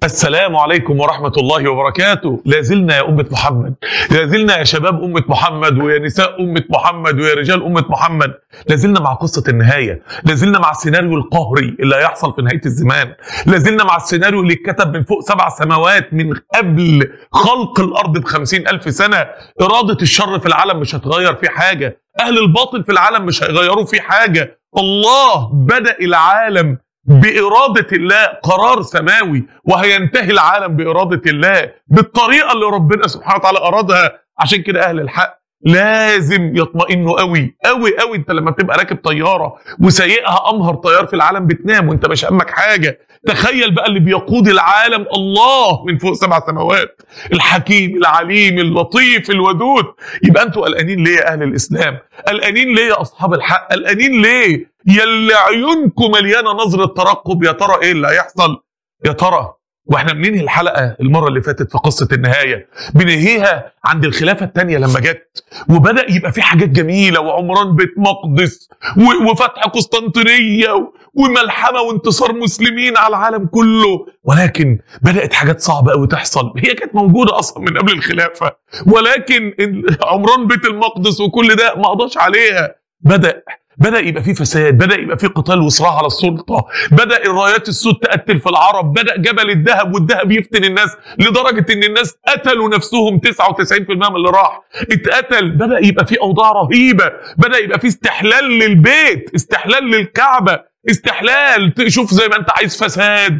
السلام عليكم ورحمة الله وبركاته لازلنا يا أمة محمد لازلنا يا شباب أمة محمد ويا نساء أمة محمد ويا رجال أمة محمد لازلنا مع قصة النهاية لازلنا مع السيناريو القهري اللي هيحصل في نهاية الزمان لازلنا مع السيناريو اللي اتكتب من فوق سبع سماوات من قبل خلق الأرض بخمسين ألف سنة إرادة الشر في العالم مش هتغير فيه حاجة أهل الباطل في العالم مش هيغيروا فيه حاجة الله بدأ العالم بإرادة الله قرار سماوي وهينتهي العالم بإرادة الله بالطريقة اللي ربنا سبحانه وتعالى أرادها عشان كده أهل الحق لازم يطمئنوا قوي قوي قوي انت لما بتبقى راكب طياره وسايقها امهر طيار في العالم بتنام وانت مش همك حاجه تخيل بقى اللي بيقود العالم الله من فوق سبع سماوات الحكيم العليم اللطيف الودود يبقى انتوا قلقانين ليه يا اهل الاسلام قلقانين ليه يا اصحاب الحق قلقانين ليه يلي عيونكم مليانه نظره ترقب يا ترى ايه اللي هيحصل يا ترى واحنا بننهي الحلقه المره اللي فاتت في قصه النهايه بننهيها عند الخلافه الثانيه لما جت وبدا يبقى في حاجات جميله وعمران بيت مقدس و- وفتح قسطنطينيه و- وملحمه وانتصار مسلمين على العالم كله ولكن بدات حاجات صعبه قوي تحصل هي كانت موجوده اصلا من قبل الخلافه ولكن ال- عمران بيت المقدس وكل ده ما قضاش عليها بدا بدا يبقى في فساد بدا يبقى في قتال وصراع على السلطه بدا الرايات السود تقتل في العرب بدا جبل الذهب والذهب يفتن الناس لدرجه ان الناس قتلوا نفسهم 99% من اللي راح اتقتل بدا يبقى في اوضاع رهيبه بدا يبقى في استحلال للبيت استحلال للكعبه استحلال تشوف زي ما انت عايز فساد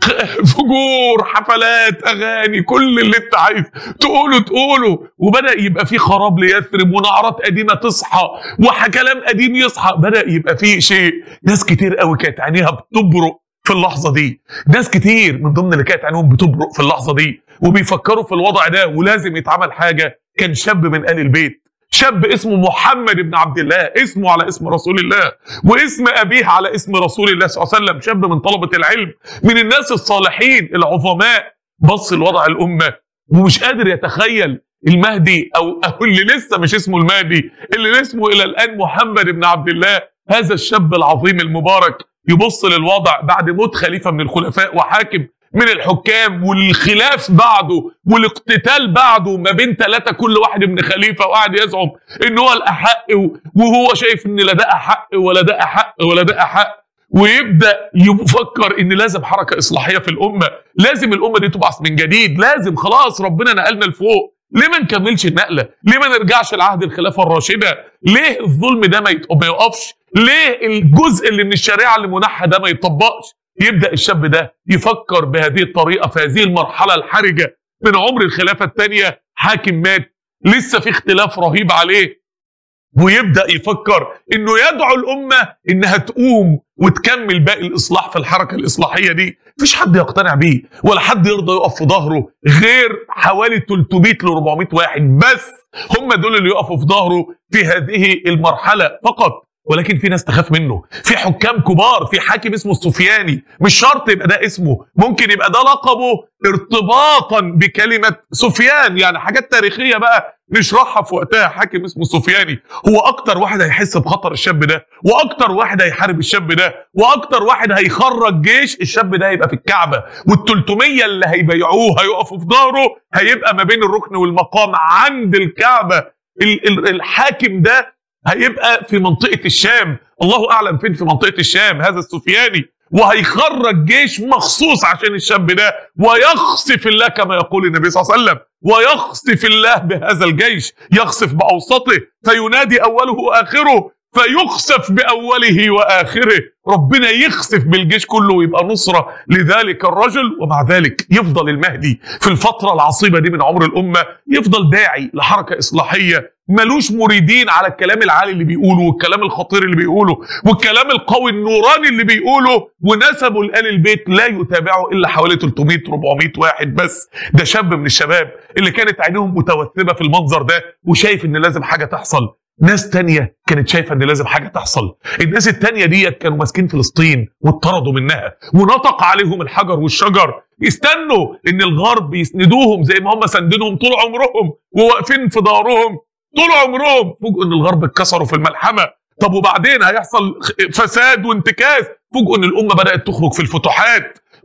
فجور حفلات اغاني كل اللي انت عايز تقوله تقوله وبدا يبقى في خراب ليثرب ونعرات قديمه تصحى وكلام قديم يصحى بدا يبقى في شيء ناس كتير قوي كانت عينيها بتبرق في اللحظه دي ناس كتير من ضمن اللي كانت عينيهم بتبرق في اللحظه دي وبيفكروا في الوضع ده ولازم يتعمل حاجه كان شاب من ال البيت شاب اسمه محمد بن عبد الله اسمه على اسم رسول الله واسم ابيه على اسم رسول الله صلى الله عليه وسلم شاب من طلبه العلم من الناس الصالحين العظماء بص لوضع الامه ومش قادر يتخيل المهدي او او اللي لسه مش اسمه المهدي اللي اسمه الى الان محمد بن عبد الله هذا الشاب العظيم المبارك يبص للوضع بعد موت خليفه من الخلفاء وحاكم من الحكام والخلاف بعده والاقتتال بعده ما بين ثلاثه كل واحد من خليفه وقاعد يزعم ان هو الاحق وهو شايف ان لا ده احق ولا ده احق ولا ده احق ويبدا يفكر ان لازم حركه اصلاحيه في الامه لازم الامه دي تبعث من جديد لازم خلاص ربنا نقلنا لفوق ليه ما نكملش النقله ليه ما نرجعش لعهد الخلافه الراشده ليه الظلم ده ما يت- ما يقفش ليه الجزء اللي من الشريعه اللي منحى ده ما يطبقش يبدا الشاب ده يفكر بهذه الطريقه في هذه المرحله الحرجه من عمر الخلافه الثانيه حاكم مات لسه في اختلاف رهيب عليه ويبدا يفكر انه يدعو الامه انها تقوم وتكمل باقي الاصلاح في الحركه الاصلاحيه دي مفيش حد يقتنع بيه ولا حد يرضى يقف في ظهره غير حوالي 300 ل 400 واحد بس هم دول اللي يقفوا في ظهره في هذه المرحله فقط ولكن في ناس تخاف منه في حكام كبار في حاكم اسمه السفياني مش شرط يبقى ده اسمه ممكن يبقى ده لقبه ارتباطا بكلمة سفيان يعني حاجات تاريخية بقى نشرحها في وقتها حاكم اسمه السفياني هو اكتر واحد هيحس بخطر الشاب ده واكتر واحد هيحارب الشاب ده واكتر واحد هيخرج جيش الشاب ده هيبقى في الكعبة وال300 اللي هيبيعوه هيقفوا في ظهره هيبقى ما بين الركن والمقام عند الكعبة ال- ال- الحاكم ده هيبقى في منطقة الشام الله أعلم فين في منطقة الشام هذا السفياني وهيخرج جيش مخصوص عشان الشاب ده ويخسف الله كما يقول النبي صلى الله عليه وسلم ويخسف الله بهذا الجيش يخسف بأوسطه فينادي أوله وآخره فيخسف بأوله وآخره ربنا يخسف بالجيش كله ويبقى نصرة لذلك الرجل ومع ذلك يفضل المهدي في الفترة العصيبة دي من عمر الأمة يفضل داعي لحركة إصلاحية ملوش مريدين على الكلام العالي اللي بيقوله والكلام الخطير اللي بيقوله والكلام القوي النوراني اللي بيقوله ونسبه لآل البيت لا يتابعه إلا حوالي 300 400 واحد بس ده شاب من الشباب اللي كانت عينيهم متوثبة في المنظر ده وشايف إن لازم حاجة تحصل ناس تانية كانت شايفة ان لازم حاجة تحصل الناس التانية ديت كانوا ماسكين فلسطين واتطردوا منها ونطق عليهم الحجر والشجر يستنوا ان الغرب يسندوهم زي ما هم سندينهم طول عمرهم وواقفين في ظهرهم طول عمرهم فوجئوا ان الغرب اتكسروا في الملحمة طب وبعدين هيحصل فساد وانتكاس فوجئوا ان الامة بدأت تخرج في الفتوحات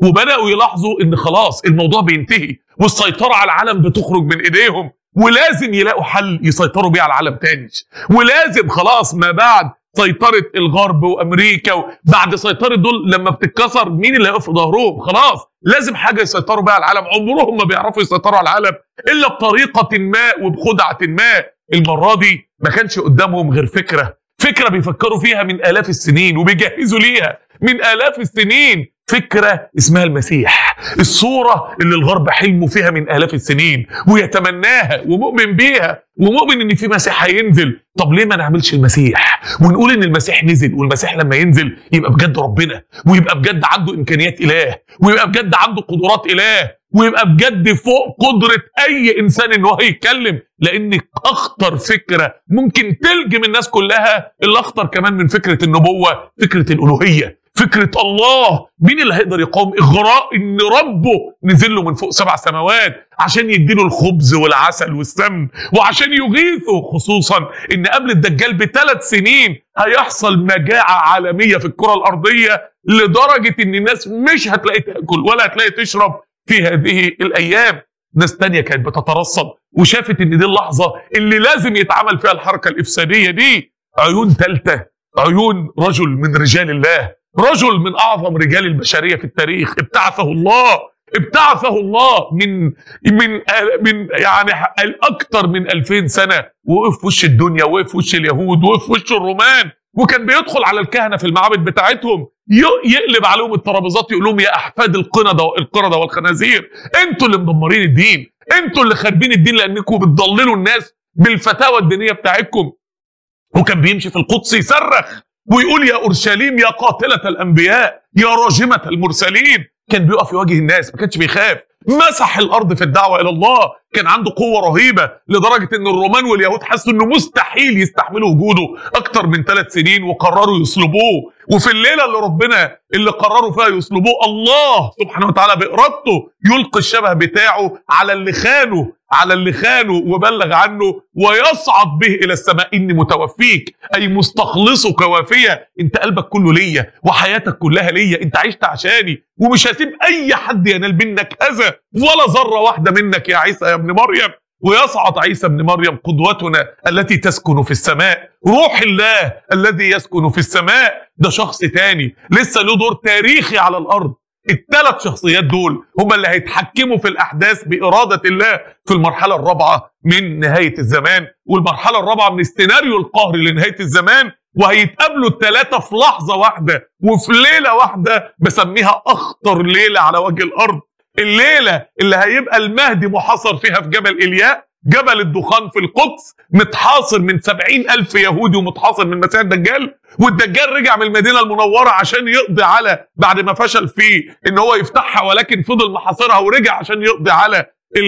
وبداوا يلاحظوا ان خلاص الموضوع بينتهي والسيطره على العالم بتخرج من ايديهم ولازم يلاقوا حل يسيطروا بيه على العالم تاني ولازم خلاص ما بعد سيطرة الغرب وامريكا وبعد سيطرة دول لما بتتكسر مين اللي هيقف في ظهرهم خلاص لازم حاجة يسيطروا بيها على العالم عمرهم ما بيعرفوا يسيطروا على العالم الا بطريقة ما وبخدعة ما المرة دي ما كانش قدامهم غير فكرة فكرة بيفكروا فيها من آلاف السنين وبيجهزوا ليها من آلاف السنين فكرة اسمها المسيح الصورة اللي الغرب حلموا فيها من آلاف السنين ويتمناها ومؤمن بيها ومؤمن ان في مسيح هينزل طب ليه ما نعملش المسيح ونقول ان المسيح نزل والمسيح لما ينزل يبقى بجد ربنا ويبقى بجد عنده امكانيات اله ويبقى بجد عنده قدرات اله ويبقى بجد فوق قدرة اي انسان ان هو يتكلم لان اخطر فكرة ممكن تلجم الناس كلها اللي اخطر كمان من فكرة النبوة فكرة الالوهية فكرة الله مين اللي هيقدر يقاوم إغراء إن ربه نزل له من فوق سبع سماوات عشان يديله الخبز والعسل والسمن وعشان يغيثه خصوصا إن قبل الدجال بثلاث سنين هيحصل مجاعة عالمية في الكرة الأرضية لدرجة إن الناس مش هتلاقي تاكل ولا هتلاقي تشرب في هذه الأيام ناس تانية كانت بتترصد وشافت إن دي اللحظة اللي لازم يتعمل فيها الحركة الإفسادية دي عيون ثالثة عيون رجل من رجال الله رجل من اعظم رجال البشريه في التاريخ ابتعثه الله ابتعثه الله من من من يعني اكثر من 2000 سنه وقف في وش الدنيا وقف في وش اليهود وقف في وش الرومان وكان بيدخل على الكهنه في المعابد بتاعتهم يقلب عليهم الترابيزات يقول لهم يا احفاد القرده القرده والخنازير انتوا اللي مدمرين الدين انتوا اللي خاربين الدين لانكم بتضللوا الناس بالفتاوى الدينيه بتاعتكم وكان بيمشي في القدس يصرخ ويقول يا اورشليم يا قاتله الانبياء يا راجمه المرسلين كان بيقف يواجه الناس ما كانش بيخاف مسح الارض في الدعوه الى الله كان عنده قوه رهيبه لدرجه ان الرومان واليهود حسوا انه مستحيل يستحملوا وجوده اكتر من ثلاث سنين وقرروا يصلبوه وفي الليله اللي ربنا اللي قرروا فيها يصلبوه الله سبحانه وتعالى بارادته يلقي الشبه بتاعه على اللي خانه على اللي خانه وبلغ عنه ويصعد به الى السماء اني متوفيك اي مستخلصك وافيه انت قلبك كله ليا وحياتك كلها ليا انت عشت عشاني ومش هسيب اي حد ينال منك اذى ولا ذره واحده منك يا عيسى يا ابن مريم ويصعد عيسى ابن مريم قدوتنا التي تسكن في السماء روح الله الذي يسكن في السماء ده شخص تاني لسه له دور تاريخي على الارض الثلاث شخصيات دول هم اللي هيتحكموا في الاحداث باراده الله في المرحله الرابعه من نهايه الزمان والمرحله الرابعه من السيناريو القهري لنهايه الزمان وهيتقابلوا الثلاثه في لحظه واحده وفي ليله واحده بسميها اخطر ليله على وجه الارض الليله اللي هيبقى المهدي محاصر فيها في جبل الياء جبل الدخان في القدس متحاصر من سبعين ألف يهودي ومتحاصر من مسيح الدجال والدجال رجع من المدينة المنورة عشان يقضي على بعد ما فشل في ان هو يفتحها ولكن فضل محاصرها ورجع عشان يقضي على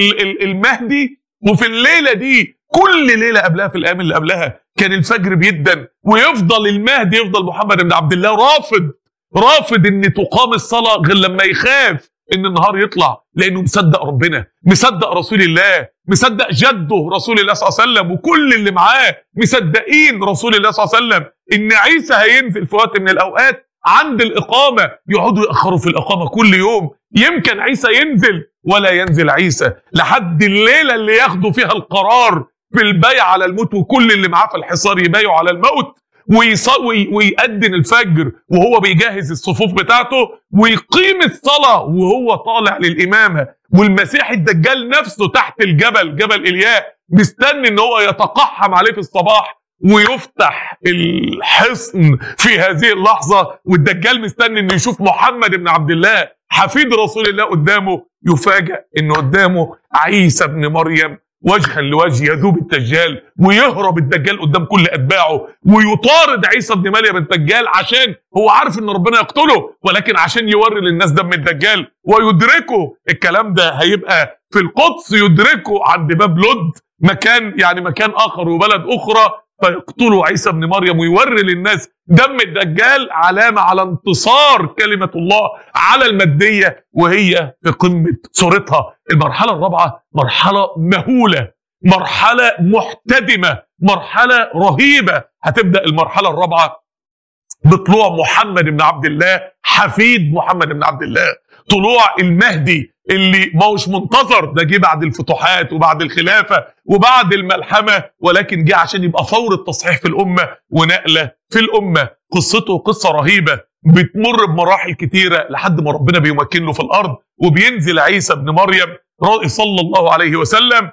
المهدي وفي الليلة دي كل ليلة قبلها في الأيام اللي قبلها كان الفجر بيدن ويفضل المهدي يفضل محمد بن عبد الله رافض رافض ان تقام الصلاة غير لما يخاف ان النهار يطلع لانه مصدق ربنا مصدق رسول الله مصدق جده رسول الله صلى الله عليه وسلم وكل اللي معاه مصدقين رسول الله صلى الله عليه وسلم ان عيسى هينزل في وقت من الاوقات عند الاقامه يقعدوا ياخروا في الاقامه كل يوم يمكن عيسى ينزل ولا ينزل عيسى لحد الليله اللي ياخدوا فيها القرار بالبيع على الموت وكل اللي معاه في الحصار يبايعوا على الموت ويصلي ويأذن الفجر وهو بيجهز الصفوف بتاعته ويقيم الصلاة وهو طالع للإمامة والمسيح الدجال نفسه تحت الجبل جبل إلياء مستني ان هو يتقحم عليه في الصباح ويفتح الحصن في هذه اللحظة والدجال مستني انه يشوف محمد بن عبد الله حفيد رسول الله قدامه يفاجأ انه قدامه عيسى بن مريم وجها لوجه يذوب الدجال ويهرب الدجال قدام كل اتباعه ويطارد عيسى بن مريم الدجال عشان هو عارف ان ربنا يقتله ولكن عشان يوري للناس دم الدجال ويدركه الكلام ده هيبقى في القدس يدركه عند باب لد مكان يعني مكان اخر وبلد اخرى فيقتلوا عيسى بن مريم ويوري للناس دم الدجال علامة على انتصار كلمة الله على المادية وهي في قمة صورتها المرحلة الرابعة مرحلة مهولة مرحلة محتدمة مرحلة رهيبة هتبدأ المرحلة الرابعة بطلوع محمد بن عبد الله حفيد محمد بن عبد الله طلوع المهدي اللي ما هوش منتظر ده جه بعد الفتوحات وبعد الخلافه وبعد الملحمه ولكن جه عشان يبقى فور التصحيح في الامه ونقله في الامه قصته قصه رهيبه بتمر بمراحل كتيره لحد ما ربنا بيمكن له في الارض وبينزل عيسى ابن مريم صلى الله عليه وسلم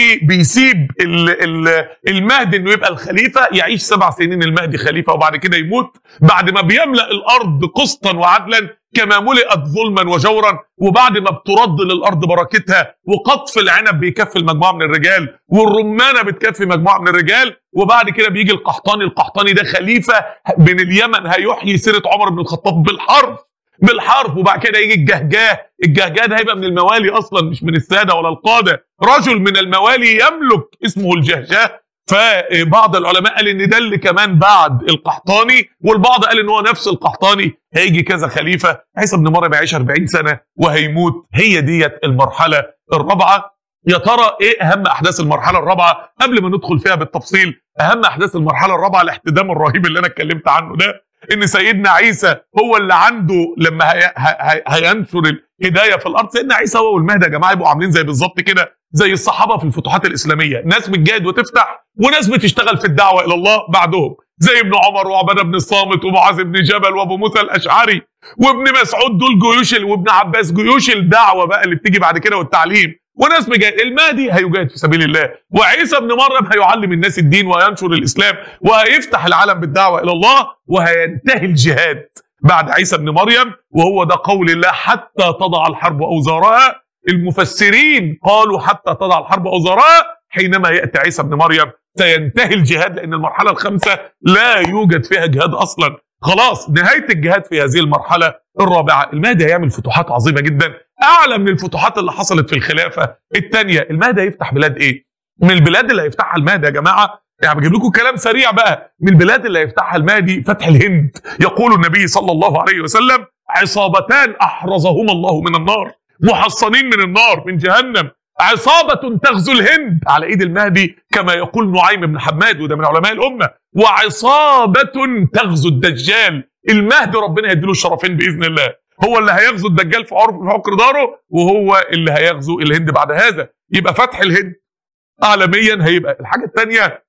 وبيسيب ال- ال- المهدي انه يبقى الخليفه يعيش سبع سنين المهدي خليفه وبعد كده يموت بعد ما بيملا الارض قسطا وعدلا كما ملئت ظلما وجورا وبعد ما بترد للارض بركتها وقطف العنب بيكفي المجموعه من الرجال والرمانه بتكفي مجموعه من الرجال وبعد كده بيجي القحطاني القحطاني ده خليفه من اليمن هيحيي سيره عمر بن الخطاب بالحرف بالحرف وبعد كده يجي الجهجاه الجهجاه ده هيبقى من الموالي اصلا مش من الساده ولا القاده رجل من الموالي يملك اسمه الجهجاه فبعض العلماء قال ان ده اللي كمان بعد القحطاني والبعض قال ان هو نفس القحطاني هيجي كذا خليفه عيسى بن مريم هيعيش 40 سنه وهيموت هي ديت المرحله الرابعه يا ترى ايه اهم احداث المرحله الرابعه قبل ما ندخل فيها بالتفصيل اهم احداث المرحله الرابعه الاحتدام الرهيب اللي انا اتكلمت عنه ده ان سيدنا عيسى هو اللي عنده لما هي هي هينشر الهدايه في الارض سيدنا عيسى هو والمهدي يا جماعه يبقوا عاملين زي بالظبط كده زي الصحابه في الفتوحات الاسلاميه ناس بتجاهد وتفتح وناس بتشتغل في الدعوه الى الله بعدهم زي ابن عمر وعباده بن الصامت ومعاذ بن جبل وابو موسى الاشعري وابن مسعود دول جيوش ال- وابن عباس جيوش الدعوه بقى اللي بتيجي بعد كده والتعليم وناس بجاهد المهدي هيجاهد في سبيل الله وعيسى ابن مريم هيعلم الناس الدين وينشر الاسلام وهيفتح العالم بالدعوه الى الله وهينتهي الجهاد بعد عيسى ابن مريم وهو ده قول الله حتى تضع الحرب اوزارها المفسرين قالوا حتى تضع الحرب اوزارها حينما ياتي عيسى ابن مريم سينتهي الجهاد لان المرحله الخامسه لا يوجد فيها جهاد اصلا خلاص نهايه الجهاد في هذه المرحله الرابعه المهدي هيعمل فتوحات عظيمه جدا اعلى من الفتوحات اللي حصلت في الخلافه الثانيه المهدي هيفتح بلاد ايه من البلاد اللي هيفتحها المهدي يا جماعه يعني بجيب لكم كلام سريع بقى من البلاد اللي هيفتحها المهدي فتح الهند يقول النبي صلى الله عليه وسلم عصابتان احرزهما الله من النار محصنين من النار من جهنم عصابة تغزو الهند على ايد المهدي كما يقول نعيم بن حماد وده من علماء الامة وعصابة تغزو الدجال المهدي ربنا يديله الشرفين باذن الله هو اللي هيغزو الدجال في عرف في عقر داره وهو اللي هيغزو الهند بعد هذا يبقى فتح الهند عالميا هيبقى الحاجة الثانية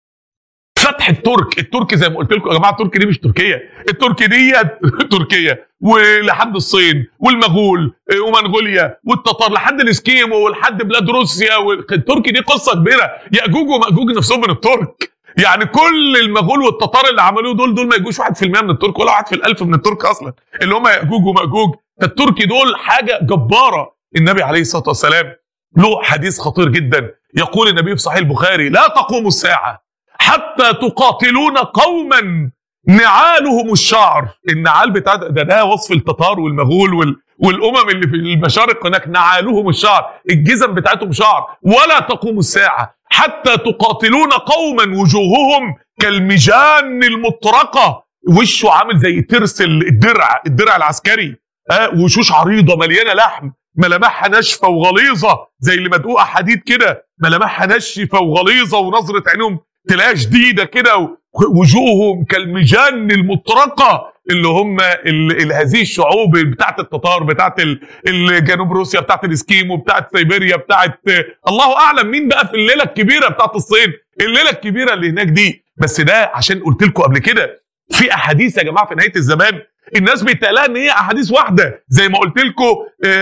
فتح الترك الترك زي ما قلت لكم يا جماعه الترك دي مش تركيا الترك دي تركيا ولحد الصين والمغول ومنغوليا والتتار لحد الاسكيمو ولحد بلاد روسيا والترك دي قصه كبيره ياجوج وماجوج نفسهم من الترك يعني كل المغول والتتار اللي عملوه دول دول ما يجوش 1% من الترك ولا 1 في الألف من الترك اصلا اللي هم ياجوج وماجوج فالترك دول حاجه جباره النبي عليه الصلاه والسلام له حديث خطير جدا يقول النبي في صحيح البخاري لا تقوم الساعه حتى تقاتلون قوما نعالهم الشعر النعال بتاع ده ده وصف التتار والمغول وال والامم اللي في المشارق هناك نعالهم الشعر الجزم بتاعتهم شعر ولا تقوم الساعه حتى تقاتلون قوما وجوههم كالمجان المطرقه وشه عامل زي ترس الدرع الدرع العسكري آه وشوش عريضه مليانه لحم ملامحها ناشفه وغليظه زي اللي مدقوقه حديد كده ملامحها ناشفه وغليظه ونظره عينهم تلاقيها شديده كده وجوههم كالمجان المطرقه اللي هم ال هذه الشعوب بتاعت التتار بتاعت جنوب روسيا بتاعت الاسكيمو بتاعت سيبيريا بتاعت الله اعلم مين بقى في الليله الكبيره بتاعت الصين الليله الكبيره اللي هناك دي بس ده عشان قلت لكم قبل كده في احاديث يا جماعه في نهايه الزمان الناس بيتقالها ان هي احاديث واحده زي ما قلت لكم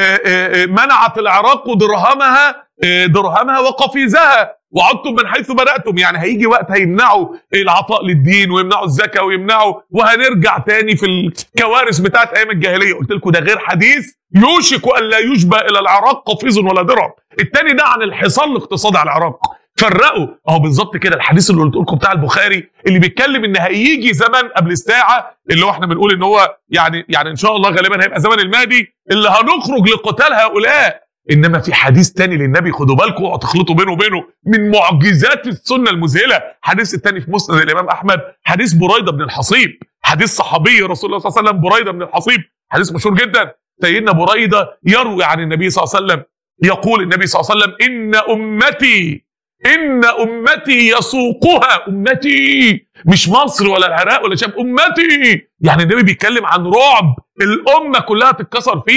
منعت العراق درهمها درهمها وقفيزها وعدتم من حيث بداتم يعني هيجي وقت هيمنعوا العطاء للدين ويمنعوا الزكاه ويمنعوا وهنرجع تاني في الكوارث بتاعت ايام الجاهليه قلت لكم ده غير حديث يوشك ان لا يشبه الى العراق قفيز ولا درهم التاني ده عن الحصار الاقتصادي على العراق فرقوا اهو بالظبط كده الحديث اللي قلت لكم بتاع البخاري اللي بيتكلم ان هيجي زمن قبل الساعه اللي هو احنا بنقول ان هو يعني يعني ان شاء الله غالبا هيبقى زمن المهدي اللي هنخرج لقتال هؤلاء انما في حديث تاني للنبي خدوا بالكم وتخلطوا بينه وبينه من معجزات السنه المذهله حديث التاني في مسند الامام احمد حديث بريده بن الحصيب حديث صحابي رسول الله صلى الله عليه وسلم بريده بن الحصيب حديث مشهور جدا سيدنا بريده يروي عن النبي صلى الله عليه وسلم يقول النبي صلى الله عليه وسلم ان امتي ان امتي يسوقها امتي مش مصر ولا العراق ولا شام امتي يعني النبي بيتكلم عن رعب الامه كلها تتكسر فيه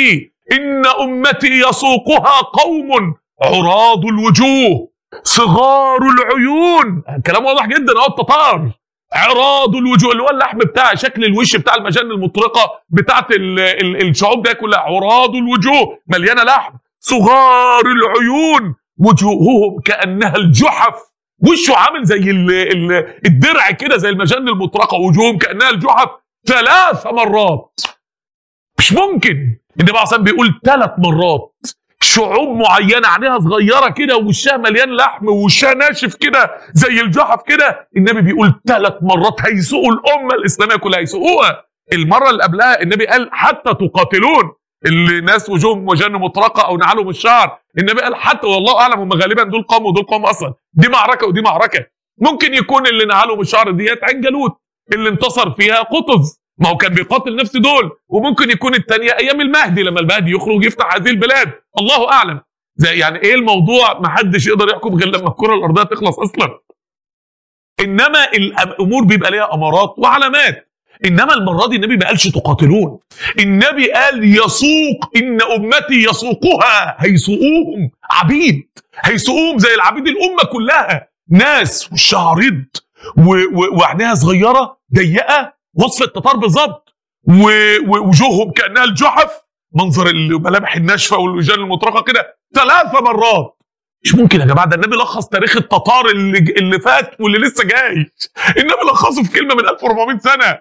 ان امتي يسوقها قوم عراض الوجوه صغار العيون كلام واضح جدا اهو التتار عراض الوجوه اللي هو اللحم بتاع شكل الوش بتاع المجان المطرقه بتاعت ال ال الشعوب ده كلها عراض الوجوه مليانه لحم صغار العيون وجوههم كانها الجحف وشه عامل زي ال ال الدرع كده زي المجان المطرقه وجوههم كانها الجحف ثلاث مرات مش ممكن النبي عليه بيقول ثلاث مرات شعوب معينه عينيها صغيره كده ووشها مليان لحم ووشها ناشف كده زي الجحف كده النبي بيقول ثلاث مرات هيسوقوا الامه الاسلاميه كلها هيسوقوها المره اللي قبلها النبي قال حتى تقاتلون اللي ناس وجوههم وجان مطرقه او نعالهم الشعر النبي قال حتى والله اعلم هم غالبا دول قوم ودول قوم اصلا دي معركه ودي معركه ممكن يكون اللي نعالهم الشعر ديت عين جالوت اللي انتصر فيها قطز ما هو كان بيقاتل نفس دول وممكن يكون الثانيه ايام المهدي لما المهدي يخرج يفتح هذه البلاد الله اعلم زي يعني ايه الموضوع ما حدش يقدر يحكم غير لما الكره الارضيه تخلص اصلا انما الامور بيبقى ليها امارات وعلامات انما المره دي النبي ما قالش تقاتلون النبي قال يسوق ان امتي يسوقها هيسوقوهم عبيد هيسوقوهم زي العبيد الامه كلها ناس وشها عريض وعينيها صغيره ضيقه وصف التتار بالظبط ووجوههم كانها الجحف منظر الملامح الناشفه والوجان المطرقه كده ثلاث مرات مش ممكن يا جماعه ده النبي لخص تاريخ التتار اللي اللي فات واللي لسه جاي النبي لخصه في كلمه من 1400 سنه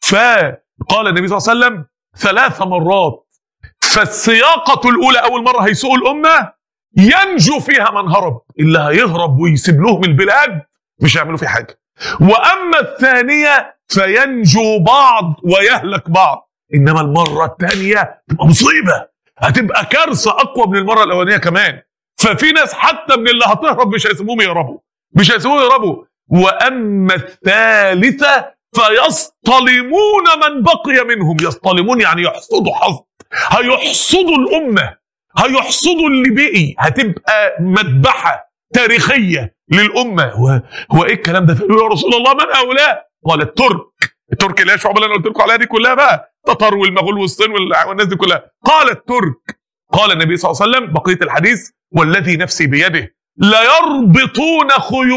فقال النبي صلى الله عليه وسلم ثلاث مرات فالسياقة الأولى أول مرة هيسوقوا الأمة ينجو فيها من هرب اللي هيهرب ويسيب لهم البلاد مش هيعملوا فيه حاجة وأما الثانية فينجو بعض ويهلك بعض إنما المرة الثانية تبقى مصيبة هتبقى كارثة أقوى من المرة الأولانية كمان ففي ناس حتى من اللي هتهرب مش هيسيبوهم يهربوا مش هيسيبوهم يهربوا وأما الثالثة فيصطلمون من بقي منهم يصطلمون يعني يحصدوا حظ هيحصدوا الأمة هيحصدوا اللي بقي هتبقى مذبحة تاريخية للأمة هو, هو إيه الكلام ده يا رسول الله من هؤلاء قال الترك الترك اللي هي الشعوب اللي أنا قلت لكم عليها دي كلها بقى تتر والمغول والصين والناس دي كلها قال الترك قال النبي صلى الله عليه وسلم بقية الحديث والذي نفسي بيده ليربطون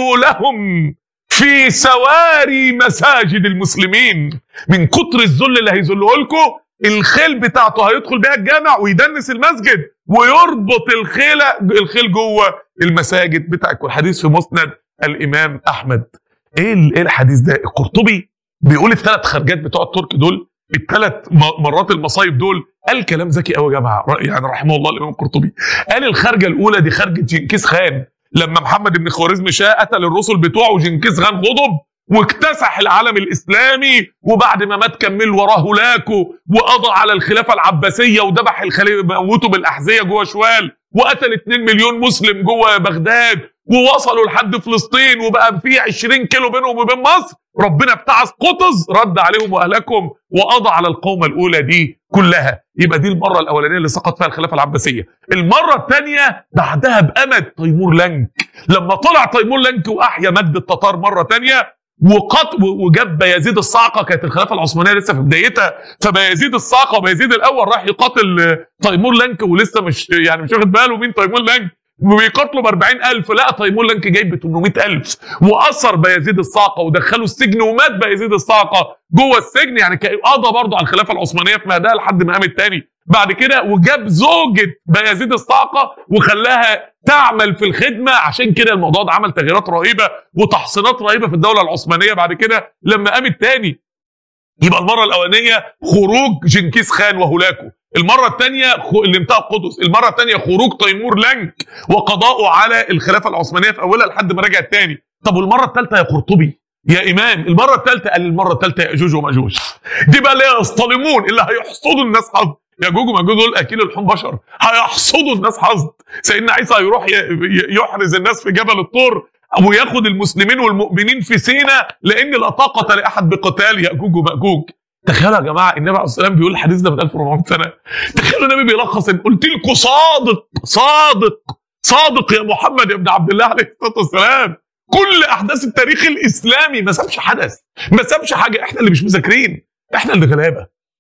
خيولهم في سواري مساجد المسلمين من كتر الذل اللي هيذله لكم الخيل بتاعته هيدخل بيها الجامع ويدنس المسجد ويربط الخيل الخيل جوه المساجد بتاعك والحديث في مسند الامام احمد ايه ايه الحديث ده القرطبي بيقول الثلاث خرجات بتوع الترك دول الثلاث مرات المصايب دول قال كلام ذكي قوي يا جماعه يعني رحمه الله الامام القرطبي قال الخرجه الاولى دي خرجه جنكيز خان لما محمد بن خوارزم شاه قتل الرسل بتوعه جنكيز خان غضب واكتسح العالم الاسلامي وبعد ما مات كمل وراه هولاكو وقضى على الخلافه العباسيه وذبح الخليفه موته بالاحذيه جوه شوال وقتل 2 مليون مسلم جوه بغداد ووصلوا لحد فلسطين وبقى في 20 كيلو بينهم وبين مصر ربنا ابتعث قطز رد عليهم واهلكهم وقضى على القومه الاولى دي كلها يبقى دي المره الاولانيه اللي سقط فيها الخلافه العباسيه المره الثانيه بعدها بامد تيمور لنك لما طلع تيمور لنك واحيا مجد التتار مره ثانيه وقط وجاب بايزيد الصعقه كانت الخلافه العثمانيه لسه في بدايتها فبايزيد الصعقه وبايزيد الاول راح يقاتل تيمور لنك ولسه مش يعني مش واخد باله مين تيمور لنك وبيقاتلوا ب 40000 لا تيمور لنك جايب ب 800000 واثر بايزيد الصعقه ودخله السجن ومات بايزيد الصعقه جوه السجن يعني قضى برضه على الخلافه العثمانيه في مهدها لحد ما قام الثاني بعد كده وجاب زوجة بايزيد الصعقة وخلاها تعمل في الخدمة عشان كده الموضوع ده عمل تغييرات رهيبة وتحصينات رهيبة في الدولة العثمانية بعد كده لما قام الثاني يبقى المرة الأولانية خروج جنكيز خان وهولاكو المرة الثانية الانتهاء القدس المرة الثانية خروج تيمور لنك وقضاؤه على الخلافة العثمانية في أولها لحد ما رجع الثاني طب والمرة الثالثة يا قرطبي يا إمام المرة الثالثة قال المرة الثالثة يأجوج ومأجوج دي بقى اللي يصطلمون اللي هيحصدوا الناس حظ ياجوج وماجوج دول اكيل اللحوم بشر هيحصدوا الناس حصد سيدنا عيسى هيروح يحرز الناس في جبل الطور وياخد المسلمين والمؤمنين في سينا لان لا طاقه لاحد بقتال ياجوج وماجوج تخيلوا يا جماعه النبي عليه الصلاه والسلام بيقول الحديث ده من 1400 سنه تخيلوا النبي بيلخص قلت لكم صادق صادق صادق يا محمد يا ابن عبد الله عليه الصلاه والسلام كل احداث التاريخ الاسلامي ما سابش حدث ما سابش حاجه احنا اللي مش مذاكرين احنا اللي غلابه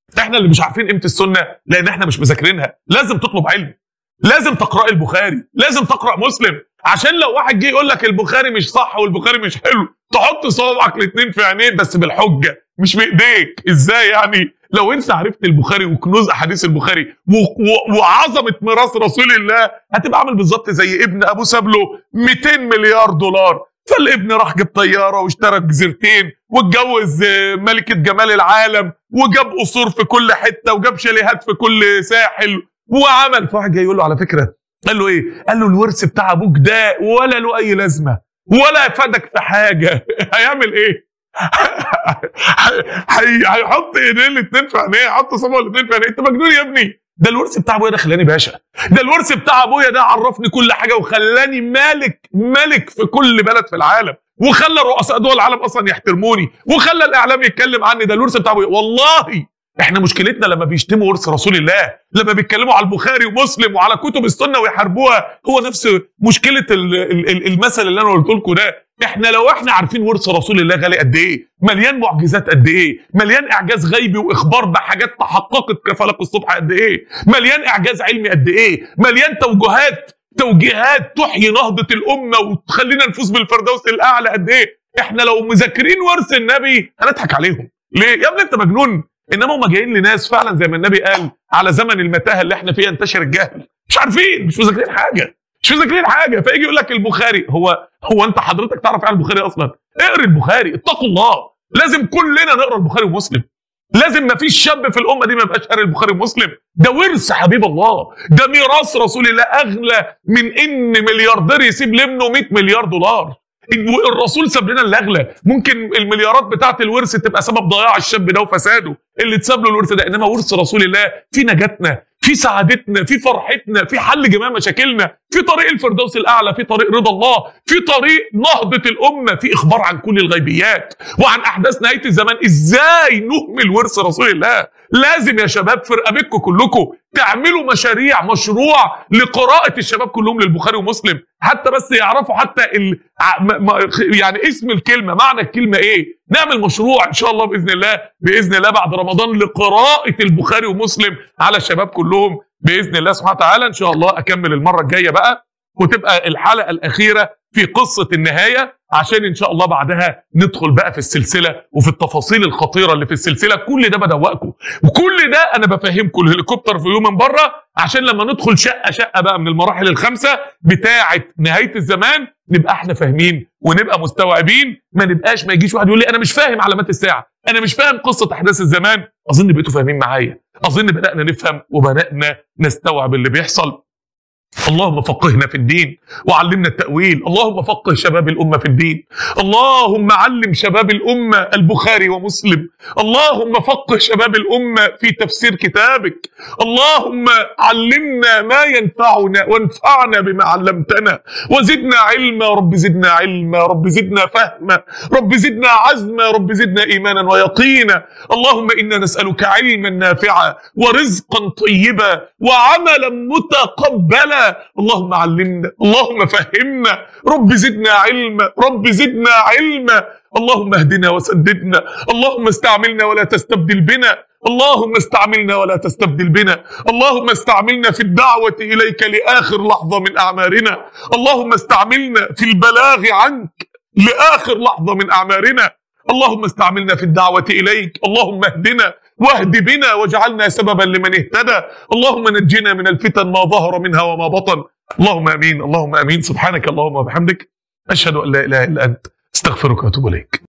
احنا اللي مش عارفين قيمه السنه لان احنا مش مذاكرينها لازم تطلب علم لازم تقرا البخاري لازم تقرا مسلم عشان لو واحد جه يقول لك البخاري مش صح والبخاري مش حلو تحط صوابعك الاثنين في عينيه بس بالحجه مش بايديك ازاي يعني لو انت عرفت البخاري وكنوز احاديث البخاري و... و... وعظمه ميراث رسول الله هتبقى عامل بالظبط زي ابن ابو ساب له 200 مليار دولار فالابن راح جاب طياره واشترى جزيرتين واتجوز ملكه جمال العالم وجاب قصور في كل حته وجاب شاليهات في كل ساحل وعمل فواحد جاي يقول له على فكره قال له ايه؟ قال له الورث بتاع ابوك ده ولا له اي لازمه ولا فادك في حاجه هيعمل ايه؟ هيحط ايديه الاثنين في عينيه هيحط صبعه الاثنين في عينيه انت مجنون يا ابني ده الورث بتاع ابويا ده خلاني باشا ده الورث بتاع ابويا ده عرفني كل حاجه وخلاني مالك ملك في كل بلد في العالم وخلى رؤساء دول العالم اصلا يحترموني وخلى الاعلام يتكلم عني ده الورث بتاع ابويا والله احنا مشكلتنا لما بيشتموا ورث رسول الله لما بيتكلموا على البخاري ومسلم وعلى كتب السنه ويحاربوها هو نفس مشكله المثل اللي انا قلت لكم ده احنا لو احنا عارفين ورث رسول الله غالي قد ايه مليان معجزات قد ايه مليان اعجاز غيبي واخبار بحاجات تحققت كفلق الصبح قد ايه مليان اعجاز علمي قد ايه مليان توجهات توجيهات تحيي نهضه الامه وتخلينا نفوز بالفردوس الاعلى قد ايه احنا لو مذاكرين ورث النبي هنضحك عليهم ليه يا ابني انت مجنون انما هم جايين لناس فعلا زي ما النبي قال على زمن المتاهه اللي احنا فيها انتشر الجهل مش عارفين مش مذاكرين حاجه مش مذاكرين حاجه فيجي يقول لك البخاري هو هو انت حضرتك تعرف ايه البخاري اصلا اقرا البخاري اتقوا الله لازم كلنا نقرا البخاري ومسلم لازم ما فيش شاب في الامه دي ما يبقاش قاري البخاري ومسلم ده ورث حبيب الله ده ميراث رسول الله اغلى من ان ملياردير يسيب لابنه 100 مليار دولار الرسول ساب لنا اللي اغلى ممكن المليارات بتاعه الورث تبقى سبب ضياع الشاب ده وفساده اللي اتساب له الورث ده انما ورث رسول الله في نجاتنا في سعادتنا في فرحتنا في حل جميع مشاكلنا في طريق الفردوس الاعلى في طريق رضا الله في طريق نهضه الامه في اخبار عن كل الغيبيات وعن احداث نهايه الزمان ازاي نهمل ورث رسول الله لازم يا شباب في رقبتكم كلكم تعملوا مشاريع مشروع لقراءه الشباب كلهم للبخاري ومسلم حتى بس يعرفوا حتى ال... يعني اسم الكلمه معنى الكلمه ايه نعمل مشروع ان شاء الله باذن الله باذن الله بعد رمضان لقراءه البخاري ومسلم على الشباب كلهم باذن الله سبحانه وتعالى ان شاء الله اكمل المره الجايه بقى وتبقى الحلقه الاخيره في قصه النهايه عشان ان شاء الله بعدها ندخل بقى في السلسله وفي التفاصيل الخطيره اللي في السلسله كل ده بدوقكم وكل ده انا بفهمكم الهليكوبتر فيو من بره عشان لما ندخل شقه شقه بقى من المراحل الخمسه بتاعه نهايه الزمان نبقى احنا فاهمين ونبقى مستوعبين ما نبقاش ما يجيش واحد يقول لي انا مش فاهم علامات الساعه انا مش فاهم قصه احداث الزمان اظن بقيتوا فاهمين معايا اظن بدانا نفهم وبدانا نستوعب اللي بيحصل اللهم فقهنا في الدين وعلمنا التأويل اللهم فقه شباب الأمة في الدين اللهم علم شباب الأمة البخاري ومسلم اللهم فقه شباب الأمة في تفسير كتابك اللهم علمنا ما ينفعنا وانفعنا بما علمتنا وزدنا علما رب زدنا علما رب زدنا فهما رب زدنا عزما رب زدنا إيمانا ويقينا اللهم إنا نسألك علما نافعا ورزقا طيبا وعملا متقبلا اللهم علمنا اللهم فهمنا رب زدنا علما رب زدنا علما اللهم اهدنا وسددنا اللهم استعملنا ولا تستبدل بنا اللهم استعملنا ولا تستبدل بنا اللهم استعملنا في الدعوة إليك لآخر لحظة من أعمارنا اللهم استعملنا في البلاغ عنك لآخر لحظة من أعمارنا اللهم استعملنا في الدعوة إليك اللهم اهدنا واهد بنا واجعلنا سببا لمن اهتدى اللهم نجنا من الفتن ما ظهر منها وما بطن اللهم امين اللهم امين سبحانك اللهم وبحمدك اشهد ان لا اله الا انت استغفرك واتوب اليك